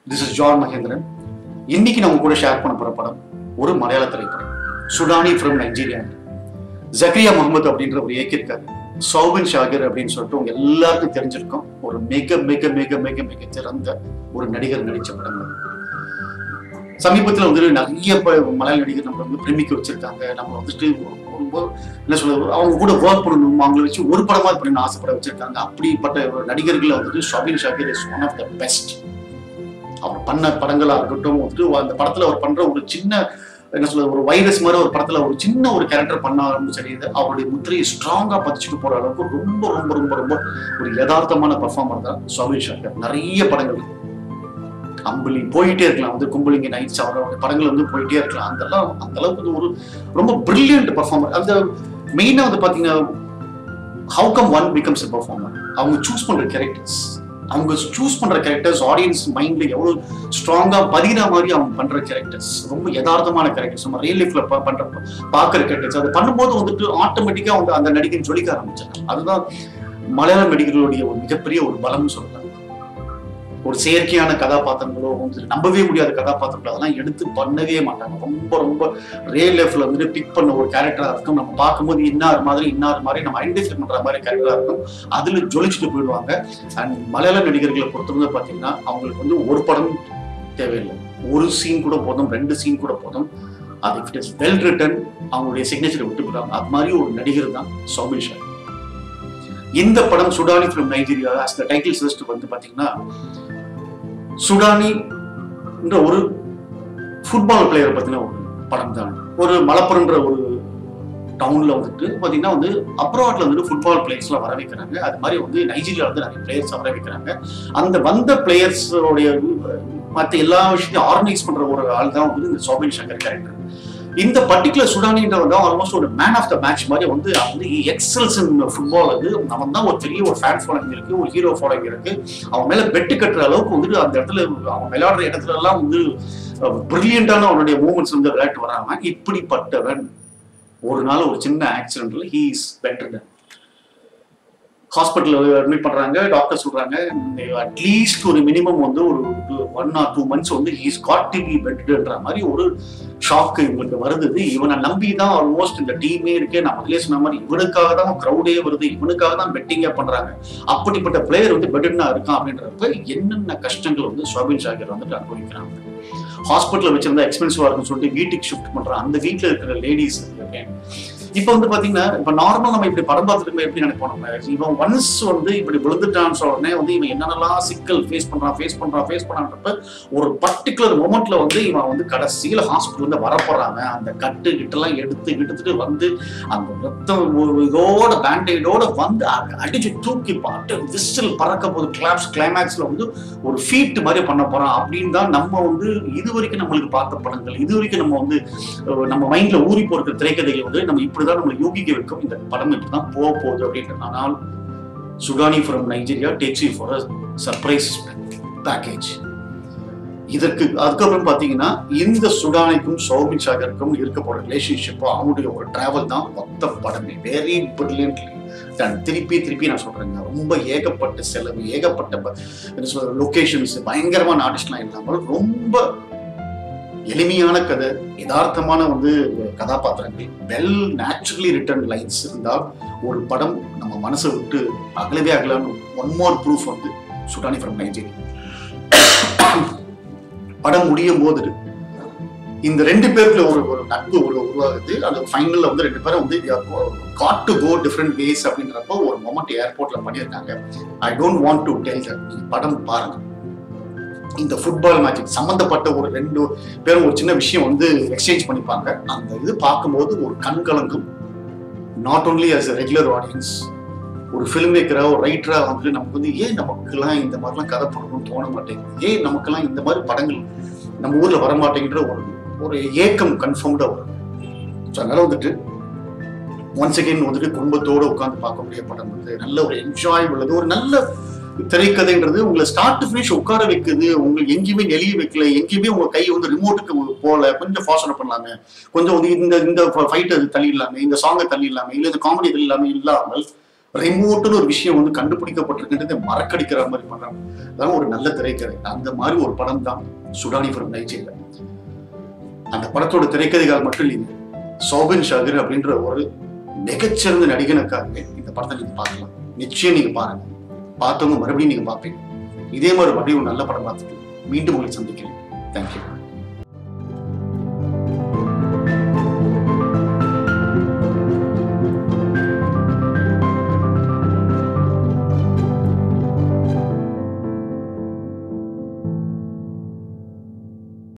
This is John Mahendran இன்னைக்கு நான் உங்க கூட ஷேர் பண்ண போற படம் ஒரு மலையாள திரைப்படம் சுடானி ஃப்ரம் நைஜீரியா ஜக்ரியா முகமது அப்படின்ற ஒரு இயக்கியிருக்காரு சௌபின் ஷாகிர் அப்படின்னு சொல்லிட்டு உங்க எல்லாருக்கும் தெரிஞ்சிருக்கும் ஒரு மிக மிக மிக மிக மிக சிறந்த ஒரு நடிகர் நடிச்ச படம் அது. சமீபத்துல வந்து நிறைய ப- மலையாள நடிகர் நம்ம வந்து பிரமிக்க வச்சிருக்காங்க நம்ம வந்துட்டு ரொம்ப என்ன சொல்றது அவங்க கூட ஒர்க் பண்ணணும் அவங்கள வச்சு ஒரு படமா பண்ணணும்னு ஆசைப்பட வச்சிருக்காங்க அப்படிப்பட்ட ஒரு நடிகர்களை வந்துட்டு Soubin Shahir is one of the best அவர் பண்ண படங்களா இருக்கட்டும் வந்துட்டு அந்த படத்துல அவர் பண்ற ஒரு சின்ன என்ன சொல்றது ஒரு வைரஸ் மாதிரி ஒரு படத்துல ஒரு சின்ன ஒரு கேரக்டர் பண்ணாலும் சரி இது அவருடைய முத்திரையை ஸ்ட்ராங்கா பதிச்சுட்டு போற அளவுக்கு ரொம்ப ரொம்ப ரொம்ப ரொம்ப ஒரு யதார்த்தமான பர்ஃபார்மர் தான் ஷாபின் ஷாகிர் நிறைய படங்கள் அம்புலி போயிட்டே இருக்கலாம் வந்து கும்பலிங்க நைட்ஸ் அவரோட படங்கள் வந்து போயிட்டே இருக்கலாம் அதெல்லாம் அந்த அளவுக்கு வந்து ஒரு ரொம்ப பிரில்லியன்ட் பர்ஃபார்மர் அந்த மெயினா வந்து பாத்தீங்கன்னா how come one becomes a performer அவங்க சூஸ் பண்ற கேரக்டர்ஸ் அவங்க சூஸ் பண்ற கேரக்டர்ஸ் ஆடியன்ஸ் மைண்ட்ல எவ்வளவு ஸ்ட்ராங்கா பதிகிற மாதிரி அவங்க பண்ற கேரக்டர்ஸ் ரொம்ப யதார்த்தமான கேரக்டர்ஸ் நம்ம ரியல் லைஃப்ல பண்ற பாக்குற கேரக்டர்ஸ் அது பண்ணும்போது வந்துட்டு ஆட்டோமேட்டிக்கா அவங்க அந்த நடிகன் ஜொலிக்க ஆரம்பிச்சாங்க அதுதான் மலையாள நடிகர்களுடைய ஒரு மிகப்பெரிய ஒரு பலம்னு சொல்லலாம் ஒரு செயற்கையான கதாபாத்திரங்களோ வந்து நம்பவே முடியாத கதாபாத்திரங்களோ அதெல்லாம் எடுத்து பண்ணவே மாட்டாங்க ரொம்ப ரொம்ப ரியல் லைஃப்ல வந்து பிக் பண்ண ஒரு கேரக்டரா இருக்கும் நம்ம பார்க்கும்போது இன்னார் மாதிரி இன்னார் மாதிரி நம்ம ஐடென்டிஃபை பண்ற மாதிரி கேரக்டரா இருக்கும் அதுல ஜொலிச்சுட்டு போயிடுவாங்க அண்ட் மலையாள நடிகர்களை பொறுத்தவரை பாத்தீங்கன்னா அவங்களுக்கு வந்து ஒரு படம் தேவையில்லை ஒரு சீன் கூட போதும் ரெண்டு சீன் கூட போதும் அது இட் இஸ் வெல் ரிட்டன் அவங்களுடைய சிக்னேச்சரை விட்டு போடுறாங்க அது மாதிரி ஒரு நடிகர் தான் சௌபின் ஷா இந்த படம் Sudani from Nigeria as the title suggest வந்து பாத்தீங்கன்னா சுடானி என்ற ஒரு ஃபுட்பால் பிளேயரை பத்தின ஒரு படம் தான் ஒரு மலப்புறம்ன்ற ஒரு டவுன்ல வந்துட்டு பாத்தீங்கன்னா வந்து அப்ராட்ல வந்துட்டு ஃபுட்பால் பிளேயர்ஸ்லாம் வர வைக்கிறாங்க அது மாதிரி வந்து நைஜீரியா வந்து நிறைய பிளேயர்ஸ் வர வைக்கிறாங்க அந்த வந்த பிளேயர்ஸோடைய மற்ற எல்லா விஷயத்தையும் ஆர்கனைஸ் பண்ற ஒரு ஆள் தான் வந்து இந்த சோபின் சங்கர் கேரக்டர் இந்த பர்டிகுலர் சுடானின்றவன் தான் ஆல்மோஸ்ட் ஒரு மேன் ஆஃப் த மேட்ச் மாதிரி வந்து அவன் வந்து எக்ஸல்ஸ் இன் ஃபுட்பால் அது அவன் தான் ஒரு பெரிய ஒரு ஃபேன் ஃபாலோயிங் இருக்கு ஒரு ஹீரோ ஃபாலோயிங் இருக்கு அவன் மேல பெட்டு கட்டுற அளவுக்கு வந்துட்டு அந்த இடத்துல அவன் விளையாடுற இடத்துல எல்லாம் வந்து பிரில்லியண்டான அவனுடைய மூமெண்ட்ஸ் வந்து விளையாட்டு வராம இப்படிப்பட்டவன் ஒரு நாள் ஒரு சின்ன ஆக்சிடென்ட்ல he is better hospital admit பண்றாங்க டாக்டர் சொல்றாங்க அட்லீஸ்ட் ஒரு மினிமம் வந்து ஒரு ஒன் ஆர் டூ மந்த்ஸ் வந்து ஹீஸ் காட் டு பி பெட்ன்ற மாதிரி ஒரு ஷாக் இவங்களுக்கு வருது இவனை நம்பி தான் ஆல்மோஸ்ட் இந்த டீமே இருக்கே நான் முதலே சொன்ன மாதிரி இவனுக்காக தான் க்ரௌடே வருது இவனுக்காக தான் பெட்டிங்கே பண்றாங்க அப்படிப்பட்ட பிளேயர் வந்து பெட்டர்னா இருக்கான் அப்படின்றப்ப என்னென்ன கஷ்டங்கள் வந்து ஷோபின் ஷாகர் வந்துட்டு அனுபவிக்கிறாங்க ஹாஸ்பிட்டல் வச்சிருந்தா எக்ஸ்பென்சிவா இருக்குன்னு சொல்லிட்டு வீட்டுக்கு ஷிஃப்ட் பண்றான் அந்த வீட்டுல இருக்கிற லேடிஸ் இப்போ வந்து பாத்தீங்கன்னா இப்ப நார்மல் நம்ம இப்படி படம் பார்த்துட்டு எப்படி நினைப்போம் நம்ம இவன் ஒன்ஸ் வந்து இப்படி விழுந்துட்டான்னு சொல்ற உடனே வந்து இவன் என்னென்னலாம் சிக்கல் ஃபேஸ் பண்றான் ஃபேஸ் பண்றான் ஃபேஸ் பண்ணான்றப்ப ஒரு பர்டிகுலர் மொமெண்ட்ல வந்து இவன் வந்து கடைசியில ஹாஸ்பிட்டல் வந்து வரப்போறாங்க அந்த கட்டு கிட்டெல்லாம் எடுத்து எடுத்துட்டு வந்து அந்த ரத்தம் ஒரு இதோட பேண்டேடோட வந்து அ- அடிச்சு தூக்கி பாட்டு விசில் பறக்க போது கிளாப்ஸ் கிளைமேக்ஸ்ல வந்து ஒரு ஃபீட் மாதிரி பண்ண போறான் அப்படின்னு தான் நம்ம வந்து இது வரைக்கும் நம்மளுக்கு பார்த்த படங்கள் இது வரைக்கும் நம்ம வந்து அஹ், நம்ம மைண்ட்ல ஊறி போற திரைக்கதையை வந்து நம்ம இப்படிதான் நம்ம யோகிக்க வைக்கும் இந்த படம் இப்படிதான் போக போகுது அப்படின்னு ஆனால் Sudani from Nigeria takes you for surprise package இதற்கு அதுக்கப்புறம் பாத்தீங்கன்னா இந்த சுடானிக்கும் சௌமின் சாகருக்கும் இருக்க போற ரிலேஷன்ஷிப்போ அவங்களுடைய ஒரு டிராவல் தான் மொத்த படமே வெரி பிரில்லியன்ட்லி டன் திருப்பி திருப்பி நான் சொல்றேங்க ரொம்ப ஏகப்பட்ட செலவு ஏகப்பட்ட ப- என்ன சொல்ற லொகேஷன்ஸ் பயங்கரமான ஆர்டிஸ்ட்லாம் இல்லாமல் ரொம்ப எளிமையான கதை யதார்த்தமான வந்து கதாபாத்திரங்கள் வெல் நேச்சுரலி ரிட்டன் லைன்ஸ் இருந்தால் ஒரு படம் நம்ம மனசை விட்டு அகலவே அகலான்னு ஒன் மோர் ப்ரூஃப் வந்து சுடானி ஃப்ரம் நைஜீரியா படம் முடியும் போது இந்த ரெண்டு பேருக்குள்ள ஒரு ஒரு நட்பு ஒரு உருவாகுது அந்த ஃபைனல்ல வந்து ரெண்டு பேரும் வந்து got to go different ways அப்படின்றப்போ ஒரு மொமெண்ட் ஏர்போர்ட்ல பண்ணியிருக்காங்க I don't want to tell that நீங்க படம் பாருங்க இந்த ஃபுட்பால் மேட்ச் சம்பந்தப்பட்ட ஒரு ரெண்டு பேரும் ஒரு சின்ன விஷயம் வந்து எக்ஸ்சேஞ்ச் பண்ணிப்பாங்க அந்த இது பார்க்கும்போது ஒரு கண் கலங்கும் not only as a regular audience ஒரு ஃபிலிம் மேக்கரா ஒரு ரைட்டரா வந்து நமக்கு வந்து ஏன் நமக்கெல்லாம் இந்த மாதிரிலாம் கதை பண்ணணும்னு தோண மாட்டேங்குது ஏன் நமக்கெல்லாம் இந்த மாதிரி படங்கள் நம்ம ஊர்ல வர மாட்டேங்கிற ஒரு ஒரு ஏக்கம் கன்ஃபார்ம்டா வரும் ஸோ அதனால வந்துட்டு ஒன்ஸ் அகைன் வந்துட்டு குடும்பத்தோட உட்காந்து பார்க்கக்கூடிய படம் வந்து நல்ல ஒரு என்ஜாய் உள்ளது ஒரு நல்ல திரைக்கதைன்றது உங்களை ஸ்டார்ட் டு ஃபினிஷ் உட்கார வைக்குது உங்களுக்கு எங்கேயுமே நெளிய வைக்கல எங்கேயுமே உங்க கை வந்து ரிமோட்டுக்கு போல கொஞ்சம் ஃபாஸ்ட் பண்ணலாமே கொஞ்சம் வந்து இந்த இந்த ஃபைட்டை தள்ளிடலாமே இந்த சாங்கை தள்ளிடலாமே இல்லை இந்த காமெடி தள்ளிடலாமே இல்லாமல் ரிமோட்னு ஒரு விஷயம் வந்து கண்டுபிடிக்கப்பட்டிருக்கின்றதை மறக்கடிக்கிற மாதிரி பண்றாங்க அதான் ஒரு நல்ல திரைக்கதை அந்த மாதிரி ஒரு படம் தான் சுடானி ஃப்ரம் நைஜீரியா அந்த படத்தோட திரைக்கதைகள் மட்டும் இல்லைங்க சோபின் ஷாகிர் அப்படின்ற ஒரு மிகச்சிறந்த நடிகனுக்காகவே இந்த படத்தை நீங்க பார்க்கலாம் நிச்சயம் நீங்க பாருங்க பார்த்தவங்க மறுபடியும் நீங்க பார்ப்பீங்க இதே மாதிரி மறுபடியும் ஒரு நல்ல படம் பார்த்துட்டு மீண்டும் உங்களை சந்திக்கிறேன் தேங்க்யூ